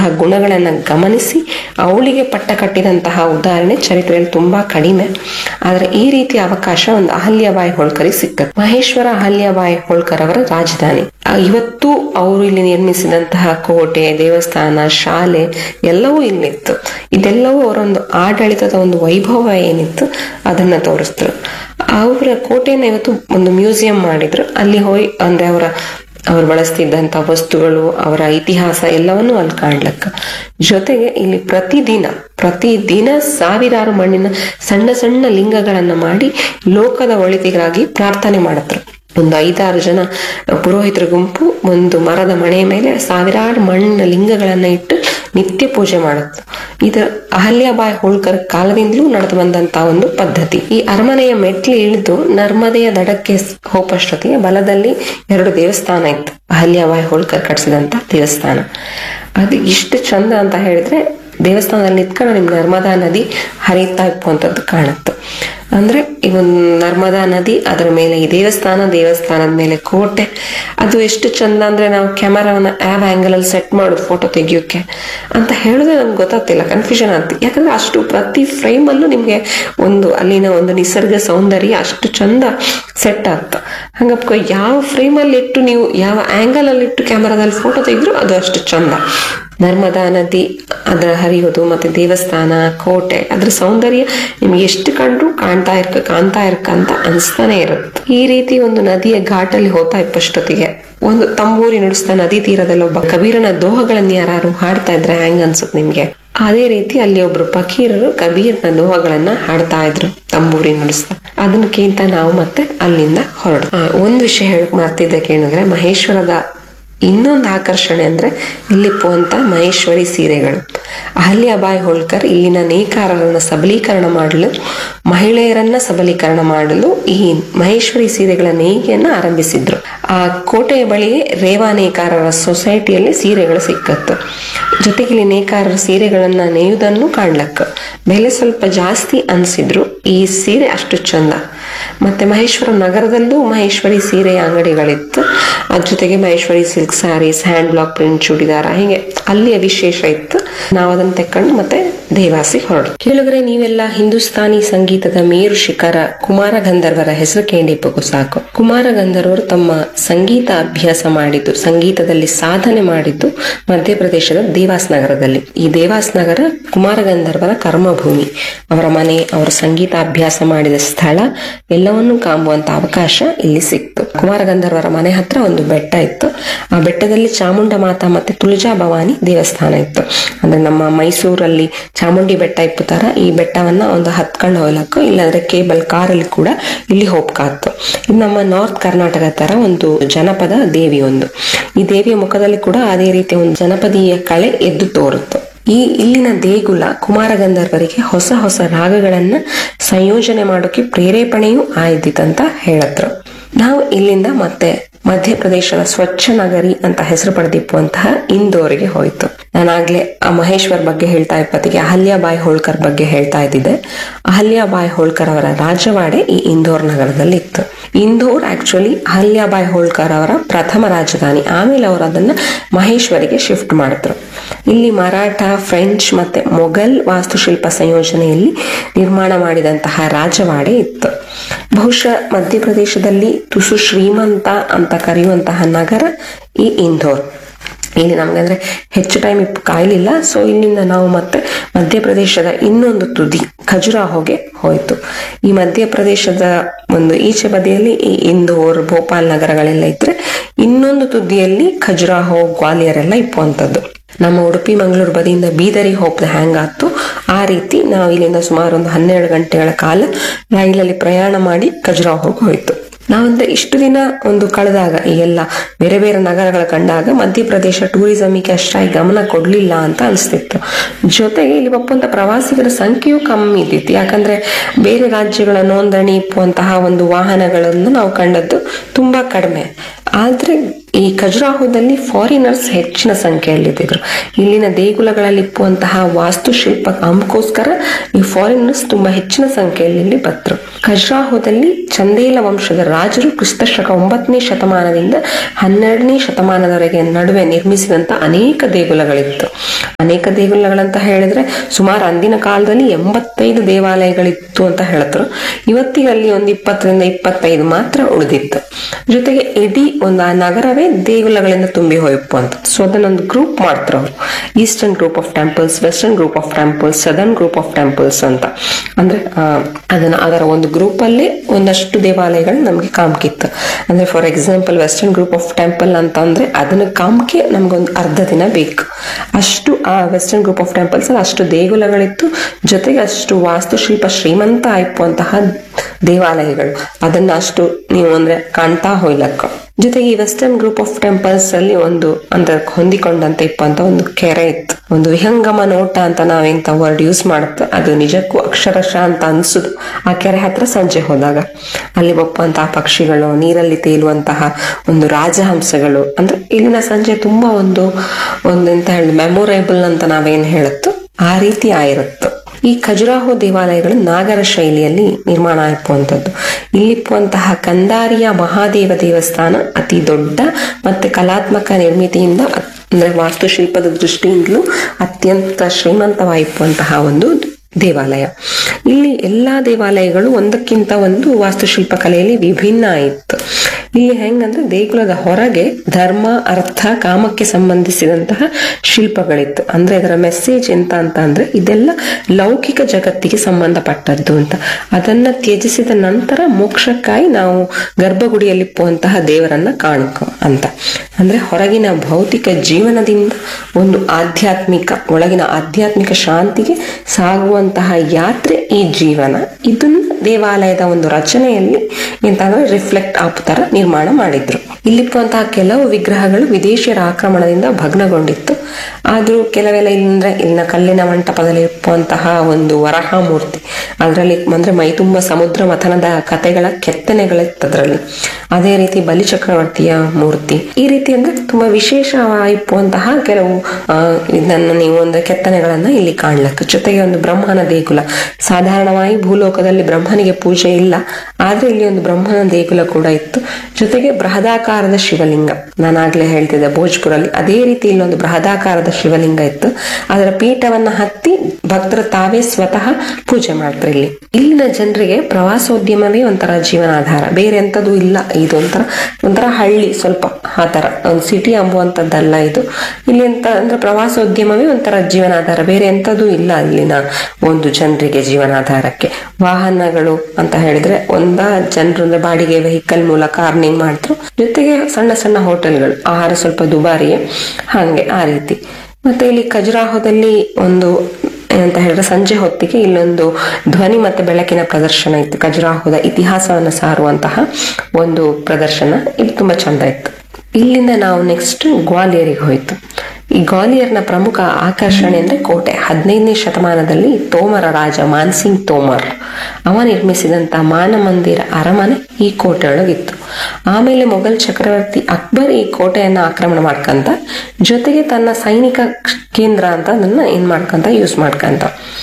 ಗುಣಗಳನ್ನು ಗಮನಿಸಿ ಅವಳಿಗೆ ಪಟ್ಟ ಕಟ್ಟಿದಂತಹ ಉದಾಹರಣೆ ಚರಿತ್ರೆಯಲ್ಲಿ ತುಂಬಾ ಕಡಿಮೆ ಆದ್ರೆ ಈ ರೀತಿಯ ಅವಕಾಶ ಒಂದು ಅಹಲ್ಯಬಾಯಿ ಹೋಳ್ಕರಿಗೆ ಸಿಕ್ತದೆ ಮಹೇಶ್ವರ ಅಹಲ್ಯಬಾಯಿ ಹೋಳ್ಕರ್ ಅವರ ರಾಜಧಾನಿ ಆ, ಇವತ್ತು ಅವರು ಇಲ್ಲಿ ನಿರ್ಮಿಸಿದಂತಹ ಕೋಟೆ ದೇವಸ್ಥಾನ ಶಾಲೆ ಎಲ್ಲವೂ ಇಲ್ಲಿತ್ತು ಇದೆಲ್ಲವೂ ಅವರೊಂದು ಆಡಳಿತದ ಒಂದು ವೈಭವ ಏನಿತ್ತು ಅದನ್ನ ತೋರಿಸಿದ್ರು ಅವರ ಕೋಟೆನ ಇವತ್ತು ಒಂದು ಮ್ಯೂಸಿಯಂ ಮಾಡಿದ್ರು ಅಲ್ಲಿ ಹೋಗಿ ಅಂದ್ರೆ ಅವರ ಅವ್ರು ಬಳಸ್ತಿದ್ದಂತ ವಸ್ತುಗಳು ಅವರ ಇತಿಹಾಸ ಎಲ್ಲವನ್ನೂ ಅಲ್ಲಿ ಕಾಣ್ಲಕ್ಕ ಜೊತೆಗೆ ಇಲ್ಲಿ ಪ್ರತಿದಿನ ಪ್ರತಿದಿನ ಸಾವಿರಾರು ಮಣ್ಣಿನ ಸಣ್ಣ ಸಣ್ಣ ಲಿಂಗಗಳನ್ನ ಮಾಡಿ ಲೋಕದ ಒಳಿತಿಗಾಗಿ ಪ್ರಾರ್ಥನೆ ಮಾಡತ್ರು ಒಂದು ಐದಾರು ಜನ ಪುರೋಹಿತರ ಗುಂಪು ಒಂದು ಮರದ ಮಣೆಯ ಮೇಲೆ ಸಾವಿರಾರು ಮಣ್ಣಿನ ಲಿಂಗಗಳನ್ನ ಇಟ್ಟು ನಿತ್ಯ ಪೂಜೆ ಮಾಡುತ್ತೆ ಇದು ಅಹಲ್ಯಾಬಾಯಿ ಹೋಳ್ಕರ್ ಕಾಲದಿಂದಲೂ ನಡೆದು ಬಂದಂತ ಒಂದು ಪದ್ಧತಿ ಈ ಅರಮನೆಯ ಮೆಟ್ಲು ಇಳಿದು ನರ್ಮದೆಯ ದಡಕ್ಕೆ ಸ್- ಹೋಪಷ್ಟೊತ್ತಿಗೆ ಬಲದಲ್ಲಿ ಎರಡು ದೇವಸ್ಥಾನ ಇತ್ತು ಅಹಲ್ಯಾಬಾಯಿ ಹೋಳ್ಕರ್ ಕಟ್ಸಿದಂತ ದೇವಸ್ಥಾನ ಅದು ಇಷ್ಟು ಚಂದ ಅಂತ ಹೇಳಿದ್ರೆ ದೇವಸ್ಥಾನದಲ್ಲಿ ನಿಂತ್ಕೊಂಡು ನಿಮ್ ನರ್ಮದಾ ನದಿ ಹರಿತಾ ಇಪ್ಪುವಂಥದ್ದು ಕಾಣುತ್ತೆ ಅಂದ್ರೆ ಈ ಒಂದು ನರ್ಮದಾ ನದಿ ಅದರ ಮೇಲೆ ಈ ದೇವಸ್ಥಾನ ದೇವಸ್ಥಾನದ ಮೇಲೆ ಕೋಟೆ ಅದು ಎಷ್ಟು ಚಂದ ಅಂದ್ರೆ ನಾವು ಕ್ಯಾಮರಾವನ್ನ ಯಾವ ಆಂಗಲ್ ಅಲ್ಲಿ ಸೆಟ್ ಮಾಡೋದು ಫೋಟೋ ತೆಗಿಯೋಕೆ ಅಂತ ಹೇಳಿದ್ರೆ ನಮ್ಗೆ ಗೊತ್ತಾಗ್ತಿಲ್ಲ ಕನ್ಫ್ಯೂಷನ್ ಆಗ್ತಿ ಯಾಕಂದ್ರೆ ಅಷ್ಟು ಪ್ರತಿ ಫ್ರೇಮ್ ಅಲ್ಲೂ ನಿಮ್ಗೆ ಒಂದು ಅಲ್ಲಿನ ಒಂದು ನಿಸರ್ಗ ಸೌಂದರ್ಯ ಅಷ್ಟು ಚಂದ ಸೆಟ್ ಆಗ್ತ ಹಂಗಪ್ಪ ಯಾವ ಫ್ರೇಮ್ ಅಲ್ಲಿ ಇಟ್ಟು ನೀವು ಯಾವ ಆಂಗಲ್ ಅಲ್ಲಿ ಇಟ್ಟು ಕ್ಯಾಮರಾದಲ್ಲಿ ಫೋಟೋ ತೆಗೆದ್ರು ಅದು ಅಷ್ಟು ಚಂದ ನರ್ಮದಾ ನದಿ ಅದರ ಹರಿಯೋದು ಮತ್ತೆ ದೇವಸ್ಥಾನ ಕೋಟೆ ಅದ್ರ ಸೌಂದರ್ಯ ನಿಮ್ಗೆ ಎಷ್ಟು ಕಂಡ್ರು ಕಾಣ್ತಾ ಇರ್ಕ ಕಾಣ್ತಾ ಇರ್ಕ ಅಂತ ಅನ್ಸ್ತಾನೆ ಇರುತ್ತೆ ಈ ರೀತಿ ಒಂದು ನದಿಯ ಘಾಟಲ್ಲಿ ಹೋಗ್ತಾ ಇಪ್ಪಷ್ಟೊತ್ತಿಗೆ ಒಂದು ತಂಬೂರಿ ನುಡಿಸ್ತಾ ನದಿ ತೀರದಲ್ಲಿ ಒಬ್ಬ ಕಬೀರನ ದೋಹಗಳನ್ನ ಯಾರು ಹಾಡ್ತಾ ಇದ್ರೆ ಹೆಂಗ್ ಅನ್ಸುತ್ತೆ ನಿಮ್ಗೆ ಅದೇ ರೀತಿ ಅಲ್ಲಿ ಒಬ್ರು ಫಕೀರರು ಕಬೀರ್ನ ದೋಹಗಳನ್ನ ಹಾಡ್ತಾ ಇದ್ರು ತಂಬೂರಿ ನುಡಿಸ್ತಾ ಅದನ್ನಕ್ಕಿಂತ ನಾವು ಮತ್ತೆ ಅಲ್ಲಿಂದ ಹೊರಡು ಆ, ಒಂದ್ ವಿಷಯ ಹೇಳಕ್ ಮಾಡ್ತಿದ್ದೆ ಕೇಳಿದ್ರೆ ಮಹೇಶ್ವರದ ಇನ್ನೊಂದು ಆಕರ್ಷಣೆ ಅಂದ್ರೆ ಇಲ್ಲಿಪ್ಪುವಂತ ಮಹೇಶ್ವರಿ ಸೀರೆಗಳು ಅಹಲ್ಯಾಬಾಯಿ ಹೋಳ್ಕರ್ ಇಲ್ಲಿನ ನೇಕಾರರನ್ನ ಸಬಲೀಕರಣ ಮಾಡಲು ಮಹಿಳೆಯರನ್ನ ಸಬಲೀಕರಣ ಮಾಡಲು ಈ ಮಹೇಶ್ವರಿ ಸೀರೆಗಳ ನೇಯ್ಗೆಯನ್ನ ಆರಂಭಿಸಿದ್ರು ಆ ಕೋಟೆಯ ಬಳಿಯೇ ರೇವಾ ನೇಕಾರರ ಸೊಸೈಟಿಯಲ್ಲಿ ಸೀರೆಗಳು ಸಿಕ್ಕತ್ತು ಜೊತೆಗೆ ಇಲ್ಲಿ ನೇಕಾರರ ಸೀರೆಗಳನ್ನ ನೇಯುವುದನ್ನು ಕಾಣ್ಲಕ್ಕ ಬೆಲೆ ಸ್ವಲ್ಪ ಜಾಸ್ತಿ ಅನ್ಸಿದ್ರು ಈ ಸೀರೆ ಅಷ್ಟು ಚಂದ ಮತ್ತೆ ಮಹೇಶ್ವರ ನಗರದಲ್ಲೂ ಮಹೇಶ್ವರಿ ಸೀರೆಯ ಅಂಗಡಿಗಳಿತ್ತು ಅದ್ರ ಜೊತೆಗೆ Maheshwari silk sarees hand block print churidar ಹೀಗೆ ಅಲ್ಲಿಯ ವಿಶೇಷ ಇತ್ತು ನಾವು ಅದನ್ನ ತೆಕ್ಕೊಂಡು ಮತ್ತೆ ದೇವಾಸಿ ಹೊರಡು ಕೇಳಿದ್ರೆ ನೀವೆಲ್ಲ ಹಿಂದೂಸ್ತಾನಿ ಸಂಗೀತದ ಮೇರು ಶಿಖರ ಕುಮಾರ ಗಂಧರ್ವರ ಹೆಸರು ಕೇಳಿಪ್ಪಗೂ ಸಾಕು ಕುಮಾರ ಗಂಧರ್ವರು ತಮ್ಮ ಸಂಗೀತ ಅಭ್ಯಾಸ ಮಾಡಿದ್ದು ಸಂಗೀತದಲ್ಲಿ ಸಾಧನೆ ಮಾಡಿದ್ದು ಮಧ್ಯಪ್ರದೇಶದ ದೇವಾಸ್ ನಗರದಲ್ಲಿ ಈ ದೇವಾಸ್ ನಗರ ಕುಮಾರ ಗಂಧರ್ವರ ಕರ್ಮಭೂಮಿ ಅವರ ಮನೆ ಅವರ ಸಂಗೀತ ಅಭ್ಯಾಸ ಮಾಡಿದ ಸ್ಥಳ ಎಲ್ಲವನ್ನೂ ಕಾಂಬುವಂತ ಅವಕಾಶ ಇಲ್ಲಿ ಸಿಕ್ತು ಕುಮಾರ ಗಂಧರ್ವರ ಮನೆ ಹತ್ರ ಒಂದು ಬೆಟ್ಟ ಇತ್ತು ಆ ಬೆಟ್ಟದಲ್ಲಿ ಚಾಮುಂಡ ಮಾತಾ ಮತ್ತೆ ತುಳಜಾ ಭವಾನಿ ದೇವಸ್ಥಾನ ಇತ್ತು ಅಂದ್ರೆ ನಮ್ಮ ಮೈಸೂರಲ್ಲಿ ಚಾಮುಂಡಿ ಬೆಟ್ಟ ಇಪ್ಪು ತರ ಈ ಬೆಟ್ಟವನ್ನ ಒಂದು ಹತ್ಕೊಂಡು ಹೋಗ್ಲಕ್ಕ ಇಲ್ಲಾಂದ್ರೆ ಕೇಬಲ್ ಕಾರಲ್ಲಿ ಕೂಡ ಇಲ್ಲಿ ಹೋಗ್ಕಾತ್ತು ಇದು ನಮ್ಮ ನಾರ್ತ್ ಕರ್ನಾಟಕ ತರ ಒಂದು ಜನಪದ ದೇವಿ ಒಂದು ಈ ದೇವಿಯ ಮುಖದಲ್ಲಿ ಕೂಡ ಅದೇ ರೀತಿಯ ಒಂದು ಜನಪದೀಯ ಕಳೆ ಎದ್ದು ತೋರುತ್ತು ಈ ಇಲ್ಲಿನ ದೇಗುಲ ಕುಮಾರ ಗಂಧರ್ವರಿಗೆ ಹೊಸ ಹೊಸ ರಾಗಗಳನ್ನ ಸಂಯೋಜನೆ ಮಾಡೋಕೆ ಪ್ರೇರೇಪಣೆಯೂ ಆಯ್ದಿತ್ತಂತ ಹೇಳತ್ರು ನಾವು ಇಲ್ಲಿಂದ ಮತ್ತೆ ಮಧ್ಯಪ್ರದೇಶದ ಸ್ವಚ್ಛ ನಗರಿ ಅಂತ ಹೆಸರು ಪಡೆದಿಪ್ಪುವಂತಹ ಇಂದೋರಿಗೆ ಹೋಯ್ತು ನಾನಾಗ್ಲೇ ಆ ಮಹೇಶ್ವರ್ ಬಗ್ಗೆ ಹೇಳ್ತಾ ಇಪ್ಪತ್ತಿಗೆ ಅಹಲ್ಯಾಬಾಯಿ ಹೋಳ್ಕರ್ ಬಗ್ಗೆ ಹೇಳ್ತಾ ಇದ್ದಿದ್ದೆ ಅಹಲ್ಯಾಬಾಯಿ ಹೋಳ್ಕರ್ ಅವರ ರಾಜವಾಡೆ ಈ ಇಂದೋರ್ ನಗರದಲ್ಲಿ ಇತ್ತು ಇಂದೋರ್ ಆಕ್ಚುಲಿ ಅಹಲ್ಯಾಬಾಯಿ ಹೋಳ್ಕರ್ ಅವರ ಪ್ರಥಮ ರಾಜಧಾನಿ ಆಮೇಲೆ ಅವರು ಅದನ್ನ ಮಹೇಶ್ವರಿಗೆ ಶಿಫ್ಟ್ ಮಾಡಿದ್ರು ಇಲ್ಲಿ ಮರಾಠ ಫ್ರೆಂಚ್ ಮತ್ತೆ ಮೊಘಲ್ ವಾಸ್ತುಶಿಲ್ಪ ಸಂಯೋಜನೆಯಲ್ಲಿ ನಿರ್ಮಾಣ ಮಾಡಿದಂತಹ ರಾಜವಾಡೆ ಇತ್ತು ಬಹುಶಃ ಮಧ್ಯಪ್ರದೇಶದಲ್ಲಿ ತುಸು ಶ್ರೀಮಂತ ಅಂತ ಕರೆಯುವಂತಹ ನಗರ ಈ ಇಂದೋರ್ ಇಲ್ಲಿ ನಮ್ಗೆ ಅಂದ್ರೆ ಹೆಚ್ಚು ಟೈಮ್ ಇಪ್ಪ ಕಾಯ್ಲಿಲ್ಲ ಸೊ ಇಲ್ಲಿಂದ ನಾವು ಮತ್ತೆ ಮಧ್ಯಪ್ರದೇಶದ ಇನ್ನೊಂದು ತುದಿ ಖಜುರಾಹೋಗೆ ಹೋಯ್ತು ಈ ಮಧ್ಯಪ್ರದೇಶದ ಒಂದು ಈಚೆ ಬದಿಯಲ್ಲಿ ಈ ಇಂದೋರ್ ಭೋಪಾಲ್ ನಗರಗಳೆಲ್ಲ ಇದ್ರೆ ಇನ್ನೊಂದು ತುದಿಯಲ್ಲಿ ಖಜುರಾಹೋ ಗ್ವಾಲಿಯರ್ ಎಲ್ಲ ಇಪ್ಪುವಂಥದ್ದು ನಮ್ಮ ಉಡುಪಿ ಮಂಗಳೂರು ಬದಿಯಿಂದ ಬೀದರಿಗೆ ಹೋಗ್ದ ಹ್ಯಾಂಗಾತು ಆ ರೀತಿ ನಾವು ಇಲ್ಲಿಂದ ಸುಮಾರು ಒಂದು ಹನ್ನೆರಡು ಗಂಟೆಗಳ ಕಾಲ ರೈಲಲ್ಲಿ ಪ್ರಯಾಣ ಮಾಡಿ ಖಜುರಾಹೋಗಿ ಹೋಯ್ತು ನಾವಂದ್ರೆ ಇಷ್ಟು ದಿನ ಒಂದು ಕಳೆದಾಗ ಈ ಎಲ್ಲ ಬೇರೆ ಬೇರೆ ನಗರಗಳ ಕಂಡಾಗ ಮಧ್ಯಪ್ರದೇಶ ಟೂರಿಸಂಗೆ ಅಷ್ಟಾಗಿ ಗಮನ ಕೊಡ್ಲಿಲ್ಲ ಅಂತ ಅನಿಸ್ತಿತ್ತು ಜೊತೆಗೆ ಇಲ್ಲಿ ಬಪ್ಪುವಂತ ಪ್ರವಾಸಿಗರ ಸಂಖ್ಯೆಯೂ ಕಮ್ಮಿ ಇದ್ದಿತ್ತು ಯಾಕಂದ್ರೆ ಬೇರೆ ರಾಜ್ಯಗಳ ನೋಂದಣಿ ಇಪ್ಪುವಂತಹ ಒಂದು ವಾಹನಗಳನ್ನು ನಾವು ಕಂಡದ್ದು ತುಂಬಾ ಕಡಿಮೆ ಆದ್ರೆ ಈ ಖಜುರಾಹೋದಲ್ಲಿ ಫಾರಿನರ್ಸ್ ಹೆಚ್ಚಿನ ಸಂಖ್ಯೆಯಲ್ಲಿದ್ದರು ಇಲ್ಲಿನ ದೇಗುಲಗಳಲ್ಲಿ ಇಪ್ಪುವಂತಹ ವಾಸ್ತುಶಿಲ್ಪ ಕಾಮಕ್ಕೋಸ್ಕರ ಈ ಫಾರಿನರ್ಸ್ ತುಂಬಾ ಹೆಚ್ಚಿನ ಸಂಖ್ಯೆಯಲ್ಲಿ ಇಲ್ಲಿ ಬಂದ್ರು ಖಜುರಾಹೋದಲ್ಲಿ ಚಂದೇಲ ವಂಶದ ರಾಜರು ಕ್ರಿಸ್ತ ಶಕ ಒಂಬತ್ತನೇ ಶತಮಾನದಿಂದ ಹನ್ನೆರಡನೇ ಶತಮಾನದವರೆಗೆ ನಡುವೆ ನಿರ್ಮಿಸಿದಂತ ಅನೇಕ ದೇಗುಲಗಳಿತ್ತು ಅನೇಕ ದೇಗುಲಗಳಂತ ಹೇಳಿದ್ರೆ ಸುಮಾರು ಅಂದಿನ ಕಾಲದಲ್ಲಿ ಎಂಬತ್ತೈದು ದೇವಾಲಯಗಳಿತ್ತು ಅಂತ ಹೇಳ್ತಾರೆ ಇವತ್ತಿಗೆ ಅಲ್ಲಿ ಒಂದು ಇಪ್ಪತ್ತರಿಂದ ಇಪ್ಪತ್ತೈದು ಮಾತ್ರ ಉಳಿದಿತ್ತು ಜೊತೆಗೆ ಇಡೀ ಒಂದು ಆ ನಗರವೇ ದೇಗುಲಗಳಿಂದ ತುಂಬಿ ಹೋಯ್ಪು ಅಂತ ಸೊ ಅದನ್ನೊಂದು ಗ್ರೂಪ್ ಮಾಡ್ತಾರೆ ಅವರು eastern group of temples western group of temples southern group of temples ಅಂತ ಅಂದ್ರೆ ಆ, ಅದನ್ನ ಅದರ ಒಂದು ಗ್ರೂಪ್ ಅಲ್ಲೇ ಒಂದಷ್ಟು ದೇವಾಲಯಗಳು ನಮ್ಗೆ ಕಾಮ್ಕಿತ್ತು ಅಂದ್ರೆ for example western group of temple ಅಂತ ಅಂದ್ರೆ ಅದನ್ನ ಕಾಮ್ಕೆ ನಮ್ಗೊಂದು ಅರ್ಧ ದಿನ ಬೇಕು ಅಷ್ಟು ಆ ವೆಸ್ಟರ್ನ್ ಗ್ರೂಪ್ ಆಫ್ ಟೆಂಪಲ್ಸ್ ಅಲ್ಲಿ ಅಷ್ಟು ದೇಗುಲಗಳಿತ್ತು ಜೊತೆಗೆ ಅಷ್ಟು ವಾಸ್ತುಶಿಲ್ಪ ಶ್ರೀಮಂತ ಆಯ್ಪುವಂತಹ ದೇವಾಲಯಗಳು ಅದನ್ನ ಅಷ್ಟು ನೀವು ಅಂದ್ರೆ ಕಾಣ್ತಾ ಹೋಯ್ಲಕ್ಕ ಜೊತೆಗೆ ಈ ವೆಸ್ಟರ್ನ್ ಗ್ರೂಪ್ ಆಫ್ ಟೆಂಪಲ್ಸ್ ಅಲ್ಲಿ ಒಂದು ಅಂದ್ರೆ ಹೊಂದಿಕೊಂಡಂತೆ ಇಪ್ಪಂತ ಒಂದು ಕೆರೆ ಇತ್ತು ಒಂದು ವಿಹಂಗಮ ನೋಟ ಅಂತ ನಾವೆಂತ ವರ್ಡ್ ಯೂಸ್ ಮಾಡುತ್ತೆ ಅದು ನಿಜಕ್ಕೂ ಅಕ್ಷರಶಃ ಅಂತ ಅನ್ಸುದು ಆ ಕೆರೆ ಹತ್ರ ಸಂಜೆ ಹೋದಾಗ ಅಲ್ಲಿ ಒಪ್ಪಂತಹ ಪಕ್ಷಿಗಳು ನೀರಲ್ಲಿ ತೇಲುವಂತಹ ಒಂದು ರಾಜಹಂಸಗಳು ಅಂದ್ರೆ ಇಲ್ಲಿನ ಸಂಜೆ ತುಂಬಾ ಒಂದು ಒಂದು ಎಂತ ಹೇಳಿ ಮೆಮೊರೇಬಲ್ ಅಂತ ನಾವೇನ್ ಹೇಳುತ್ತೋ ಆ ರೀತಿ ಆಗಿರುತ್ತು ಈ ಖಜುರಾಹೋ ದೇವಾಲಯಗಳು ನಾಗರ ಶೈಲಿಯಲ್ಲಿ ನಿರ್ಮಾಣ ಆಯ್ಪುವಂಥದ್ದು ಇಲ್ಲಿಪ್ಪುವಂತಹ ಕಂದಾರಿಯ ಮಹಾದೇವ ದೇವಸ್ಥಾನ ಅತಿ ದೊಡ್ಡ ಮತ್ತೆ ಕಲಾತ್ಮಕ ನಿರ್ಮಿತಿಯಿಂದ ಅತ್- ಅಂದ್ರೆ ವಾಸ್ತುಶಿಲ್ಪದ ದೃಷ್ಟಿಯಿಂದಲೂ ಅತ್ಯಂತ ಶ್ರೀಮಂತವಾಯಿಪ್ಪುವಂತಹ ಒಂದು ದೇವಾಲಯ ಇಲ್ಲಿ ಎಲ್ಲಾ ದೇವಾಲಯಗಳು ಒಂದಕ್ಕಿಂತ ಒಂದು ವಾಸ್ತುಶಿಲ್ಪ ಕಲೆಯಲ್ಲಿ ವಿಭಿನ್ನ ಆಯಿತು ಇಲ್ಲಿ ಹೆಂಗಂದ್ರೆ ದೇಗುಲದ ಹೊರಗೆ ಧರ್ಮ ಅರ್ಥ ಕಾಮಕ್ಕೆ ಸಂಬಂಧಿಸಿದಂತಹ ಶಿಲ್ಪಗಳಿತ್ತು ಅಂದ್ರೆ ಇದರ ಮೆಸೇಜ್ ಎಂತ ಅಂತ ಅಂದ್ರೆ ಇದೆಲ್ಲ ಲೌಕಿಕ ಜಗತ್ತಿಗೆ ಸಂಬಂಧಪಟ್ಟದ್ದು ಅಂತ ಅದನ್ನ ತ್ಯಜಿಸಿದ ನಂತರ ಮೋಕ್ಷಕ್ಕಾಗಿ ನಾವು ಗರ್ಭಗುಡಿಯಲ್ಲಿ ಪೋಂತಹ ದೇವರನ್ನ ಕಾಣಕ ಅಂತ ಅಂದ್ರೆ ಹೊರಗಿನ ಭೌತಿಕ ಜೀವನದಿಂದ ಒಂದು ಆಧ್ಯಾತ್ಮಿಕ ಒಳಗಿನ ಆಧ್ಯಾತ್ಮಿಕ ಶಾಂತಿಗೆ ಸಾಗುವಂತಹ ಯಾತ್ರೆ ಈ ಜೀವನ ಇದನ್ನ ದೇವಾಲಯದ ಒಂದು ರಚನೆಯಲ್ಲಿ ಎಂತಂದ್ರೆ ರಿಫ್ಲೆಕ್ಟ್ ಆಪ್ ತರ ನಿರ್ಮಾಣ ಮಾಡಿದ್ರು ಇಲ್ಲಿಪ್ಪುವಂತಹ ಕೆಲವು ವಿಗ್ರಹಗಳು ವಿದೇಶಿಯರ ಆಕ್ರಮಣದಿಂದ ಭಗ್ನಗೊಂಡಿತ್ತು ಆದ್ರೂ ಕೆಲವೆಲ್ಲ ಇಲ್ಲಿಂದ್ರೆ ಇಲ್ಲಿನ ಕಲ್ಲಿನ ಮಂಟಪದಲ್ಲಿ ಇಪ್ಪುವಂತಹ ಒಂದು ವರಹ ಮೂರ್ತಿ ಅದರಲ್ಲಿ ಅಂದ್ರೆ ಮೈ ತುಂಬ ಸಮುದ್ರ ಮಥನದ ಕಥೆಗಳ ಕೆತ್ತನೆಗಳಿತ್ತು ಅದರಲ್ಲಿ ಅದೇ ರೀತಿ ಬಲಿಚಕ್ರವರ್ತಿಯ ಮೂರ್ತಿ ಈ ರೀತಿ ಅಂದ್ರೆ ತುಂಬಾ ವಿಶೇಷವಾಗಿಪ್ಪುವಂತಹ ಕೆಲವು ಆ, ಇದನ್ನ ನೀವು ಒಂದು ಕೆತ್ತನೆಗಳನ್ನ ಇಲ್ಲಿ ಕಾಣ್ಲಕ್ಕೆ ಜೊತೆಗೆ ಒಂದು ಬ್ರಹ್ಮನ ದೇಗುಲ ಸಾಧಾರಣವಾಗಿ ಭೂಲೋಕದಲ್ಲಿ ಬ್ರಹ್ಮನಿಗೆ ಪೂಜೆ ಇಲ್ಲ ಆದ್ರೆ ಇಲ್ಲಿ ಒಂದು ಬ್ರಹ್ಮನ ದೇಗುಲ ಕೂಡ ಇತ್ತು ಜೊತೆಗೆ ಬೃಹದಾಕಾರದ ಶಿವಲಿಂಗ ನಾನಾಗ್ಲೇ ಹೇಳ್ತಿದ್ದೆ ಭೋಜ್ಪುರಲ್ಲಿ ಅದೇ ರೀತಿ ಇಲ್ಲೊಂದು ಬೃಹದಾಕಾರದ ಶಿವಲಿಂಗ ಇತ್ತು ಅದರ ಪೀಠವನ್ನ ಹತ್ತಿ ಭಕ್ತರು ತಾವೇ ಸ್ವತಃ ಪೂಜೆ ಮಾಡ್ತಾರೆ ಇಲ್ಲಿ ಇಲ್ಲಿನ ಜನರಿಗೆ ಪ್ರವಾಸೋದ್ಯಮವೇ ಒಂಥರ ಜೀವನಾಧಾರ ಬೇರೆ ಎಂತದೂ ಇಲ್ಲ ಇದು ಒಂಥರ ಒಂಥರ ಹಳ್ಳಿ ಸ್ವಲ್ಪ ಆ ತರ ಒಂದು ಸಿಟಿ ಅಂಬುವಂತದ್ದಲ್ಲ ಇದು ಇಲ್ಲಿ ಎಂತ ಅಂದ್ರೆ ಪ್ರವಾಸೋದ್ಯಮವೇ ಒಂಥರ ಜೀವನಾಧಾರ ಬೇರೆ ಎಂತದೂ ಇಲ್ಲ ಇಲ್ಲಿನ ಒಂದು ಜನರಿಗೆ ಜೀವನಾಧಾರಕ್ಕೆ ವಾಹನಗಳು ಅಂತ ಹೇಳಿದ್ರೆ ಒಂದ ಜನರು ಅಂದ್ರೆ ಬಾಡಿಗೆ ವೆಹಿಕಲ್ ಮೂಲಕ ಅರ್ನಿಂಗ್ ಮಾಡ್ತಾರೆ ಜೊತೆಗೆ ಸಣ್ಣ ಸಣ್ಣ ಹೋಟೆಲ್ಗಳು ಆಹಾರ ಸ್ವಲ್ಪ ದುಬಾರಿಯೇ ಹಾಗೆ ಆ ರೀತಿ ಮತ್ತೆ ಇಲ್ಲಿ ಖಜುರಾಹೋದಲ್ಲಿ ಒಂದು ಏನಂತ ಹೇಳಿದ್ರೆ ಸಂಜೆ ಹೊತ್ತಿಗೆ ಇಲ್ಲೊಂದು ಧ್ವನಿ ಮತ್ತೆ ಬೆಳಕಿನ ಪ್ರದರ್ಶನ ಇತ್ತು ಖಜುರಾಹೋದ ಇತಿಹಾಸವನ್ನು ಸಾರುವಂತಹ ಒಂದು ಪ್ರದರ್ಶನ ಇದು ತುಂಬಾ ಚಂದ ಇತ್ತು ಇಲ್ಲಿಂದ ನಾವು ನೆಕ್ಸ್ಟ್ ಗ್ವಾಲಿಯರಿಗೆ ಹೋಯ್ತು ಈ ಗ್ವಾಲಿಯರ್ನ ಪ್ರಮುಖ ಆಕರ್ಷಣೆ ಅಂದ್ರೆ ಕೋಟೆ ಹದಿನೈದನೇ ಶತಮಾನದಲ್ಲಿ ತೋಮರ ರಾಜ ಮಾನ್ಸಿಂಗ್ ತೋಮರ್ ಅವ ನಿರ್ಮಿಸಿದಂತ ಮಾನಮಂದಿರ ಅರಮನೆ ಈ ಕೋಟೆಯೊಳಗಿತ್ತು ಆಮೇಲೆ ಮೊಘಲ್ ಚಕ್ರವರ್ತಿ ಅಕ್ಬರ್ ಈ ಕೋಟೆಯನ್ನ ಆಕ್ರಮಣ ಮಾಡ್ಕಂತ ಜೊತೆಗೆ ತನ್ನ ಸೈನಿಕ ಕೇಂದ್ರ ಅಂತ ಅದನ್ನ ಏನ್ ಮಾಡ್ಕಂತ ಯೂಸ್ ಮಾಡ್ಕಂತ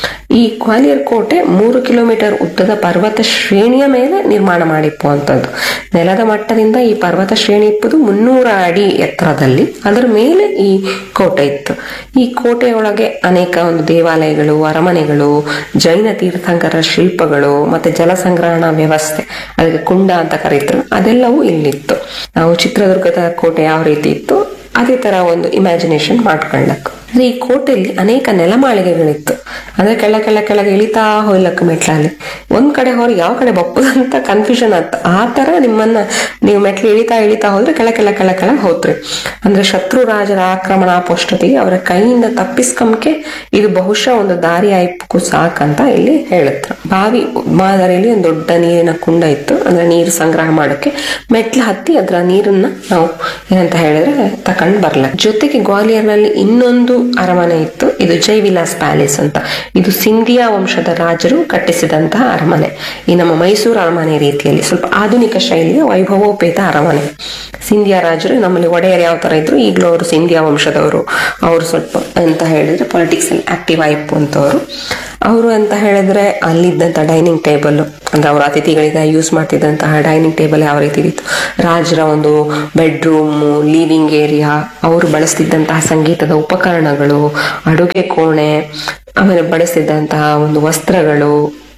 ಈ ಗ್ವಾಲಿಯರ್ ಕೋಟೆ ಮೂರು ಕಿಲೋಮೀಟರ್ ಉದ್ದದ ಪರ್ವತ ಶ್ರೇಣಿಯ ಮೇಲೆ ನಿರ್ಮಾಣ ಮಾಡಿಪ್ಪುವಂಥದ್ದು ನೆಲದ ಮಟ್ಟದಿಂದ ಈ ಪರ್ವತ ಶ್ರೇಣಿ ಇಪ್ಪದು ಮುನ್ನೂರ ಅಡಿ ಎತ್ತರದಲ್ಲಿ ಅದರ ಮೇಲೆ ಈ ಕೋಟೆ ಇತ್ತು ಈ ಕೋಟೆಯೊಳಗೆ ಅನೇಕ ಒಂದು ದೇವಾಲಯಗಳು ಅರಮನೆಗಳು ಜೈನ ತೀರ್ಥಂಕರ ಶಿಲ್ಪಗಳು ಮತ್ತೆ ಜಲ ಸಂಗ್ರಹಣಾ ವ್ಯವಸ್ಥೆ ಅದಕ್ಕೆ ಕುಂಡ ಅಂತ ಕರೀತಾರೆ ಅದೆಲ್ಲವೂ ಇಲ್ಲಿತ್ತು ನಾವು ಚಿತ್ರದುರ್ಗದ ಕೋಟೆ ಯಾವ ರೀತಿ ಇತ್ತು ಅದೇ ತರ ಒಂದು ಇಮ್ಯಾಜಿನೇಷನ್ ಮಾಡ್ಕೊಳ್ಳಕ್ ಅಂದ್ರೆ ಈ ಕೋಟೆಯಲ್ಲಿ ಅನೇಕ ನೆಲಮಾಳಿಗೆಗಳಿತ್ತು ಅಂದ್ರೆ ಕೆಳ ಕೆಳ ಕೆಳಗೆ ಇಳಿತಾ ಹೋಗ್ಲಕ್ಕ ಮೆಟ್ಲಲ್ಲಿ ಒಂದ್ ಕಡೆ ಹೋಗಿ ಯಾವ ಕಡೆ ಬಪ್ಪುದಂತ ಕನ್ಫ್ಯೂಷನ್ ಆತ ಆ ತರ ನಿಮ್ಮನ್ನ ನೀವು ಮೆಟ್ಲು ಇಳಿತಾ ಇಳಿತಾ ಹೋದ್ರೆ ಕೆಳ ಕೆಳ ಕೆಳ ಕೆಳ ಹೋತ್ರಿ ಅಂದ್ರೆ ಶತ್ರು ರಾಜರ ಆಕ್ರಮಣ ಪೋಷ್ಟೊತ್ತಿಗೆ ಅವರ ಕೈಯಿಂದ ತಪ್ಪಿಸ್ಕಂಕೆ ಇದು ಬಹುಶಃ ಒಂದು ದಾರಿ ಆಯ್ಪಕ್ಕೂ ಸಾಕಂತ ಇಲ್ಲಿ ಹೇಳುತ್ತೆ ಬಾವಿ ಮಾದರಿಯಲ್ಲಿ ಒಂದು ದೊಡ್ಡ ನೀರಿನ ಕುಂಡ ಇತ್ತು ಅಂದ್ರೆ ನೀರು ಸಂಗ್ರಹ ಮಾಡೋಕೆ ಮೆಟ್ಲು ಹತ್ತಿ ಅದರ ನೀರನ್ನ ನಾವು ಏನಂತ ಹೇಳಿದ್ರೆ ತಕೊಂಡ್ ಬರ್ಲ ಜೊತೆಗೆ ಗ್ವಾಲಿಯರ್ನಲ್ಲಿ ಇನ್ನೊಂದು ಅರಮನೆ ಇತ್ತು ಇದು ಜೈವಿಲಾಸ್ ಪ್ಯಾಲೇಸ್ ಅಂತ ಇದು ಸಿಂಧಿಯಾ ವಂಶದ ರಾಜರು ಕಟ್ಟಿಸಿದಂತಹ ಅರಮನೆ ಈ ನಮ್ಮ ಮೈಸೂರು ಅರಮನೆ ರೀತಿಯಲ್ಲಿ ಸ್ವಲ್ಪ ಆಧುನಿಕ ಶೈಲಿಯ ವೈಭವೋಪೇತ ಅರಮನೆ ಸಿಂಧಿಯಾ ರಾಜರು ನಮ್ಮಲ್ಲಿ ಒಡೆಯರ್ ಯಾವ ತರ ಇದ್ರು ಈಗಲೂ ಅವರು ಸಿಂಧಿಯಾ ವಂಶದವರು ಅವರು ಸ್ವಲ್ಪ ಅಂತ ಹೇಳಿದ್ರೆ ಪಾಲಿಟಿಕ್ಸ್ ಅಲ್ಲಿ ಆಕ್ಟಿವ್ ಆಯ್ಪುವಂತವರು ಅವರು ಅಂತ ಹೇಳಿದ್ರೆ ಅಲ್ಲಿದ್ದಂತ ಡೈನಿಂಗ್ ಟೇಬಲ್ ಅಂದ್ರೆ ಅವರ ಅತಿಥಿಗಳಿಗೆ ಯೂಸ್ ಮಾಡ್ತಿದ್ದಂತಹ ಡೈನಿಂಗ್ ಟೇಬಲ್ ಯಾವ ರೀತಿ ಇತ್ತು ರಾಜರ ಒಂದು ಬೆಡ್ರೂಮ್ ಲಿವಿಂಗ್ ಏರಿಯಾ ಅವರು ಬಳಸ್ತಿದ್ದಂತಹ ಸಂಗೀತದ ಉಪಕರಣಗಳು ಅಡುಗೆ ಕೋಣೆ ಆಮೇಲೆ ಬಳಸ್ತಿದ್ದಂತಹ ಒಂದು ವಸ್ತ್ರಗಳು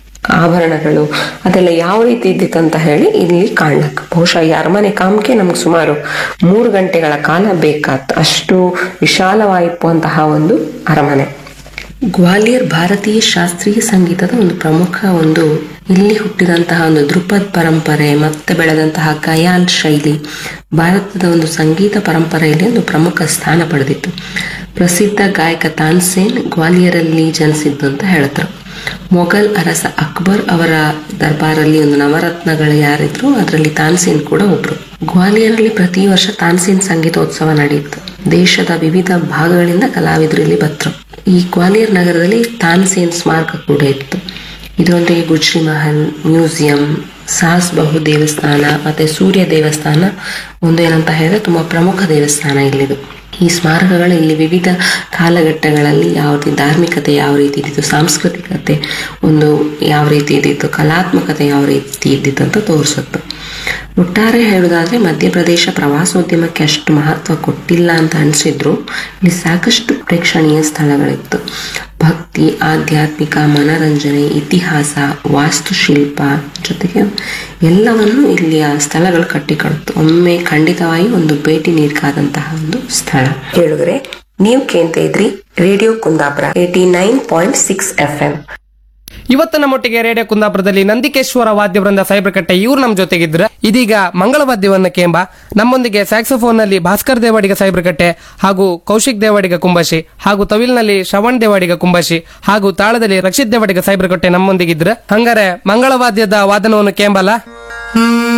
ಆಭರಣಗಳು ಅದೆಲ್ಲ ಯಾವ ರೀತಿ ಇದ್ದಿತ್ತು ಅಂತ ಹೇಳಿ ಇಲ್ಲಿ ಕಾಣ್ಲಕ್ ಬಹುಶಃ ಈ ಅರಮನೆ ಕಾಮಕ್ಕೆ ನಮ್ಗೆ ಸುಮಾರು ಮೂರು ಗಂಟೆಗಳ ಕಾಲ ಬೇಕಾತ್ ಅಷ್ಟು ವಿಶಾಲವಾಯಿಪ್ಪುವಂತಹ ಒಂದು ಅರಮನೆ ಗ್ವಾಲಿಯರ್ ಭಾರತೀಯ ಶಾಸ್ತ್ರೀಯ ಸಂಗೀತದ ಒಂದು ಪ್ರಮುಖ ಒಂದು ಇಲ್ಲಿ ಹುಟ್ಟಿದಂತಹ ಒಂದು ಧ್ರುಪದ್ ಪರಂಪರೆ ಮತ್ತೆ ಬೆಳೆದಂತಹ ಗಯಾಲ್ ಶೈಲಿ ಭಾರತದ ಒಂದು ಸಂಗೀತ ಪರಂಪರೆಯಲ್ಲಿ ಒಂದು ಪ್ರಮುಖ ಸ್ಥಾನ ಪಡೆದಿತ್ತು ಪ್ರಸಿದ್ಧ ಗಾಯಕ ತಾನ್ಸೇನ್ ಗ್ವಾಲಿಯರಲ್ಲಿ ಜನಿಸಿದ್ದು ಅಂತ ಹೇಳಿದ್ರು ಮೊಘಲ್ ಅರಸ ಅಕ್ಬರ್ ಅವರ ದರ್ಬಾರಲ್ಲಿ ಒಂದು ನವರತ್ನಗಳು ಯಾರಿದ್ರು ಅದರಲ್ಲಿ ತಾನ್ಸೇನ್ ಕೂಡ ಒಬ್ರು ಗ್ವಾಲಿಯರಲ್ಲಿ ಪ್ರತಿ ವರ್ಷ ತಾನ್ಸೇನ್ ಸಂಗೀತೋತ್ಸವ ನಡೆಯಿತು ದೇಶದ ವಿವಿಧ ಭಾಗಗಳಿಂದ ಕಲಾವಿದರು ಇಲ್ಲಿ ಬತ್ರು ಈ ಗ್ವಾಲಿಯರ್ ನಗರದಲ್ಲಿ ತಾನ್ಸೇನ್ ಸ್ಮಾರಕ ಕೂಡ ಇತ್ತು ಇದರೊಂದಿಗೆ ಗುಜ್ರಿ ಮಹಲ್ ಮ್ಯೂಸಿಯಂ ಸಾಸ್ ಬಹು ದೇವಸ್ಥಾನ ಮತ್ತೆ ಸೂರ್ಯ ದೇವಸ್ಥಾನ ಒಂದು ಏನಂತ ಹೇಳಿದ್ರೆ ತುಂಬಾ ಪ್ರಮುಖ ದೇವಸ್ಥಾನ ಇಲ್ಲಿದು ಈ ಸ್ಮಾರಕಗಳು ಇಲ್ಲಿ ವಿವಿಧ ಕಾಲಘಟ್ಟಗಳಲ್ಲಿ ಯಾವ ರೀತಿ ಧಾರ್ಮಿಕತೆ ಯಾವ ರೀತಿ ಇದ್ದಿತ್ತು ಸಾಂಸ್ಕೃತಿಕತೆ ಒಂದು ಯಾವ ರೀತಿ ಇದ್ದಿತ್ತು ಕಲಾತ್ಮಕತೆ ಯಾವ ರೀತಿ ಇದ್ದಿತ್ತು ಅಂತ ತೋರಿಸುತ್ತೆ ಒಟ್ಟಾರೆ ಹೇಳುವುದಾದ್ರೆ ಮಧ್ಯಪ್ರದೇಶ ಪ್ರವಾಸೋದ್ಯಮಕ್ಕೆ ಅಷ್ಟು ಮಹತ್ವ ಕೊಟ್ಟಿಲ್ಲ ಅಂತ ಅನಿಸಿದ್ರು ಇಲ್ಲಿ ಸಾಕಷ್ಟು ಪ್ರೇಕ್ಷಣೀಯ ಸ್ಥಳಗಳಿತ್ತು ಭಕ್ತಿ ಆಧ್ಯಾತ್ಮಿಕ ಮನರಂಜನೆ ಇತಿಹಾಸ ವಾಸ್ತುಶಿಲ್ಪ ಜೊತೆಗೆ ಎಲ್ಲವನ್ನು ಇಲ್ಲಿಯ ಸ್ಥಳಗಳು ಕಟ್ಟಿಕೊಡುತ್ತೆ ಒಮ್ಮೆ ಖಂಡಿತವಾಗಿ ಒಂದು ಭೇಟಿ ನೀಡಕಾದಂತಹ ಒಂದು ಸ್ಥಳ ಹೇಳಿದ್ರೆ ನೀವು ಕೇಳ್ತಾ ಇದ್ರಿ radio Kundapura eighty nine point six F M ಇವತ್ತು ನಮ್ಮೊಟ್ಟಿಗೆ ರೇಡಿಯೋ ಕುಂದಾಪುರದಲ್ಲಿ ನಂದಿಕೇಶ್ವರ ವಾದ್ಯವೃಂದ ಸೈಬ್ರಕಟ್ಟೆ ಇವ್ರು ನಮ್ಮ ಜೊತೆಗಿದ್ರ ಇದೀಗ ಮಂಗಳವಾದ್ಯವನ್ನ ಕೇಂಬ ನಮ್ಮೊಂದಿಗೆ ಸ್ಯಾಕ್ಸೋಫೋನ್ ನಲ್ಲಿ ಭಾಸ್ಕರ್ ದೇವಾಡಿಗ ಸೈಬ್ರಕಟ್ಟೆ ಹಾಗೂ ಕೌಶಿಕ್ ದೇವಾಡಿಗ ಕುಂಬಶಿ ಹಾಗೂ ತವಿಲ್ನಲ್ಲಿ ಶ್ರವಣ್ ದೇವಾಡಿಗ ಕುಂಬಶಿ ಹಾಗೂ ತಾಳದಲ್ಲಿ ರಕ್ಷಿತ್ ದೇವಾಡಿಗ ಸೈಬ್ರಕಟ್ಟೆ ನಮ್ಮೊಂದಿಗಿದ್ರ ಹಂಗಾರೆ ಮಂಗಳವಾದ್ಯದ ವಾದನವನ್ನು ಕೇಂಬಲ್ಲ